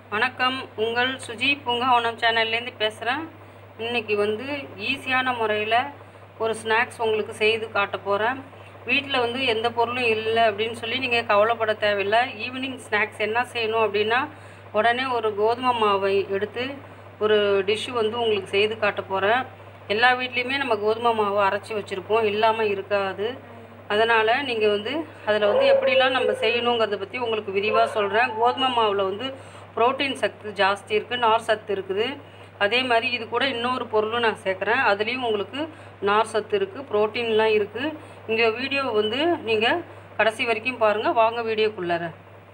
வணக்கம் உங்கள் சுஜி பூங்காவனம் சேனல்லேருந்து பேசுகிறேன் இன்னைக்கு வந்து ஈஸியான முறையில் ஒரு ஸ்நாக்ஸ் உங்களுக்கு செய்து காட்ட போகிறேன் வீட்டில் வந்து எந்த பொருளும் இல்லை அப்படின்னு சொல்லி நீங்கள் கவலைப்பட தேவையில்லை ஈவினிங் ஸ்நாக்ஸ் என்ன செய்யணும் அப்படின்னா உடனே ஒரு கோதுமை மாவை எடுத்து ஒரு டிஷ்ஷு வந்து உங்களுக்கு செய்து காட்ட போகிறேன் எல்லா வீட்லேயுமே நம்ம கோதுமை மாவு அரைச்சி வச்சுருப்போம் இல்லாமல் இருக்காது அதனால் நீங்கள் வந்து அதில் வந்து எப்படிலாம் நம்ம செய்யணுங்கிறத பற்றி உங்களுக்கு விரிவாக சொல்கிறேன் கோதுமை மாவில் வந்து புரோட்டீன் சத்து ஜாஸ்தி இருக்குது நார் சத்து இருக்குது அதே மாதிரி இது கூட இன்னொரு பொருளும் நான் சேர்க்குறேன் அதுலேயும் உங்களுக்கு நார் சத்து இருக்குது புரோட்டீன்லாம் இருக்குது இந்த வீடியோ வந்து நீங்கள் கடைசி வரைக்கும் பாருங்கள் வாங்க வீடியோக்குள்ளார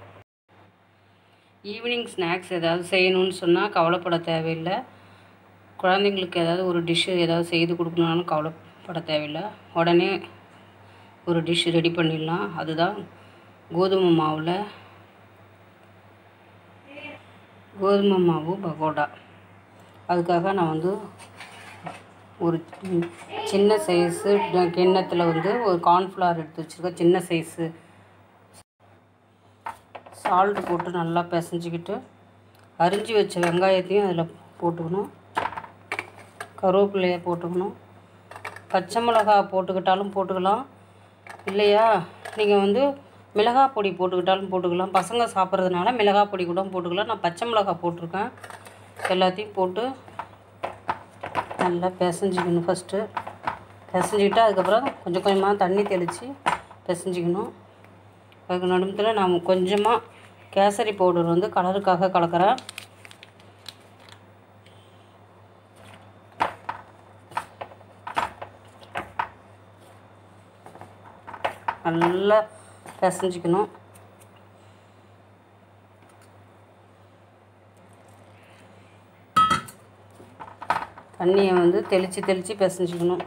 ஈவினிங் ஸ்நாக்ஸ் ஏதாவது செய்யணும்னு சொன்னால் கவலைப்பட தேவையில்லை குழந்தைங்களுக்கு ஏதாவது ஒரு டிஷ்ஷு ஏதாவது செய்து கொடுக்கணுன்னாலும் கவலைப்பட தேவையில்லை உடனே ஒரு டிஷ் ரெடி பண்ணிடலாம் அதுதான் கோதுமை மாவில் கோதுமை மாவு பகோடா அதுக்காக நான் வந்து ஒரு சி- சின்ன சைஸு கிண்ணத்தில் வந்து ஒரு கார்ன்ஃப்ளவர் எடுத்து வச்சுருக்கேன் சின்ன சைஸு சால்ட்டு போட்டு நல்லா பிசைஞ்சிக்கிட்டு அரிஞ்சு வச்ச வெங்காயத்தையும் அதில் போட்டுக்கணும் கருவேப்பிலையை போட்டுக்கணும் பச்சை மிளகா போட்டுக்கிட்டாலும் போட்டுக்கலாம் இல்லையா நீங்கள் வந்து மிளகாய் பொடி போட்டுக்கிட்டாலும் போட்டுக்கலாம் பசங்க சாப்பிட்றதுனால மிளகாய் பொடி கூட போட்டுக்கலாம் நான் பச்சை மிளகா போட்டிருக்கேன் எல்லாத்தையும் போட்டு நல்லா பிசைஞ்சிக்கணும் ஃபஸ்ட்டு பிசைஞ்சிக்கிட்டு அதுக்கப்புறம் கொஞ்சம் கொஞ்சமாக தண்ணி தெளித்து பிசைஞ்சிக்கணும் அதுக்கு நடுமத்தில் நான் கொஞ்சமாக கேசரி பவுடர் வந்து கலருக்காக கலக்கிறேன் நல்லா பிசைஞ்சிக்கணும் தண்ணியை வந்து தெளித்து தெளித்து பிசைஞ்சிக்கணும்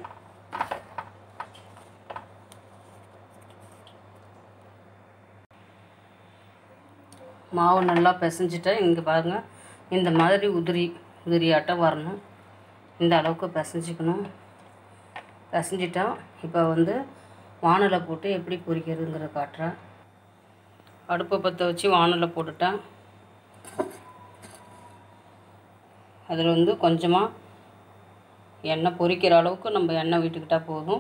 மாவு நல்லா பிசைஞ்சிட்டேன் இங்கே பாருங்கள் இந்த மாதிரி உதிரி உதிரியாட்டம் வரணும் இந்த அளவுக்கு பிசைஞ்சிக்கணும் பிசைஞ்சிட்டோம் இப்போ வந்து வானலை போட்டு எப்படி பொரிக்கிறதுங்கிற காட்டுறேன் அடுப்பை பற்ற வச்சு வானலை போட்டுட்டேன் அதில் வந்து கொஞ்சமாக எண்ணெய் பொரிக்கிற அளவுக்கு நம்ம எண்ணெய் விட்டுக்கிட்டால் போதும்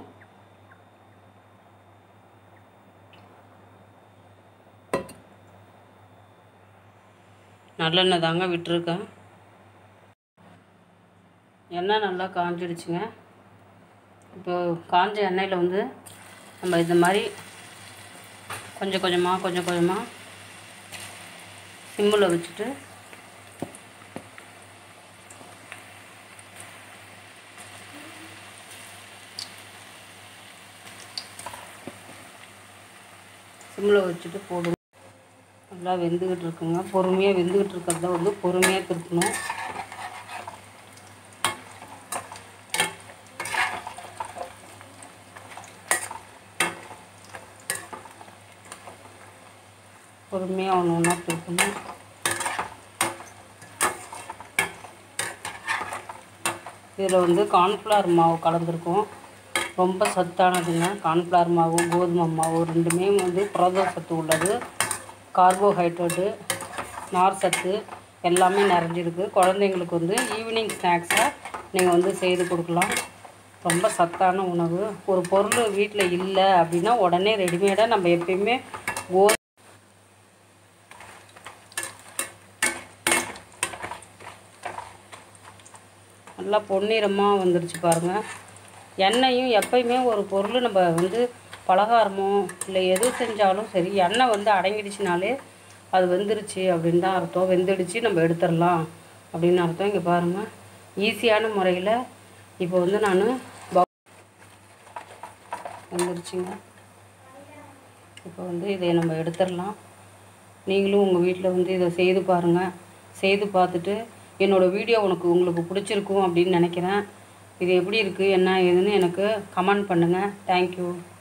நல்லெண்ணெய் தாங்க விட்டுருக்கேன் எண்ணெய் நல்லா காஞ்சிடுச்சுங்க இப்போ காஞ்ச எண்ணெயில் வந்து நம்ம இந்த மாதிரி கொஞ்சம் கொஞ்சமாக கொஞ்சம் கொஞ்சமாக சிம்மில் வச்சுட்டு சிம்மில் வச்சுட்டு போடுங்க நல்லா வெந்துக்கிட்டு இருக்குங்க பொறுமையாக வெந்துக்கிட்டு இருக்கிறத வந்து பொறுமையாக திருப்பணும் பொறுமையாக ஒன்று ஒன்றா திருப்பணும் இதில் வந்து கார்ன்ஃப்ளவர் மாவு கலந்துருக்கும் ரொம்ப சத்தானதுங்க கார்ன்ஃப்ளவர் மாவு கோதுமை மாவு ரெண்டுமே வந்து புரத சத்து உள்ளது கார்போஹைட்ரேட்டு நார் சத்து எல்லாமே நிறைஞ்சிருக்கு குழந்தைங்களுக்கு வந்து ஈவினிங் ஸ்நாக்ஸாக நீங்கள் வந்து செய்து கொடுக்கலாம் ரொம்ப சத்தான உணவு ஒரு பொருள் வீட்டில் இல்லை அப்படின்னா உடனே ரெடிமேடாக நம்ம எப்பயுமே கோ நல்லா பொன்னிறமாக வந்துருச்சு பாருங்கள் எண்ணெயும் எப்பயுமே ஒரு பொருள் நம்ம வந்து பலகாரமோ இல்லை எது செஞ்சாலும் சரி எண்ணெய் வந்து அடங்கிடுச்சுனாலே அது வெந்துருச்சு அப்படின்னு தான் அர்த்தம் வெந்துடுச்சு நம்ம எடுத்துடலாம் அப்படின்னு அர்த்தம் இங்கே பாருங்கள் ஈஸியான முறையில் இப்போ வந்து நான் வெந்துருச்சுங்க இப்போ வந்து இதை நம்ம எடுத்துடலாம் நீங்களும் உங்கள் வீட்டில் வந்து இதை செய்து பாருங்கள் செய்து பார்த்துட்டு என்னோடய வீடியோ உனக்கு உங்களுக்கு பிடிச்சிருக்கும் அப்படின்னு நினைக்கிறேன் இது எப்படி இருக்குது என்ன ஏதுன்னு எனக்கு கமெண்ட் பண்ணுங்கள் தேங்க்யூ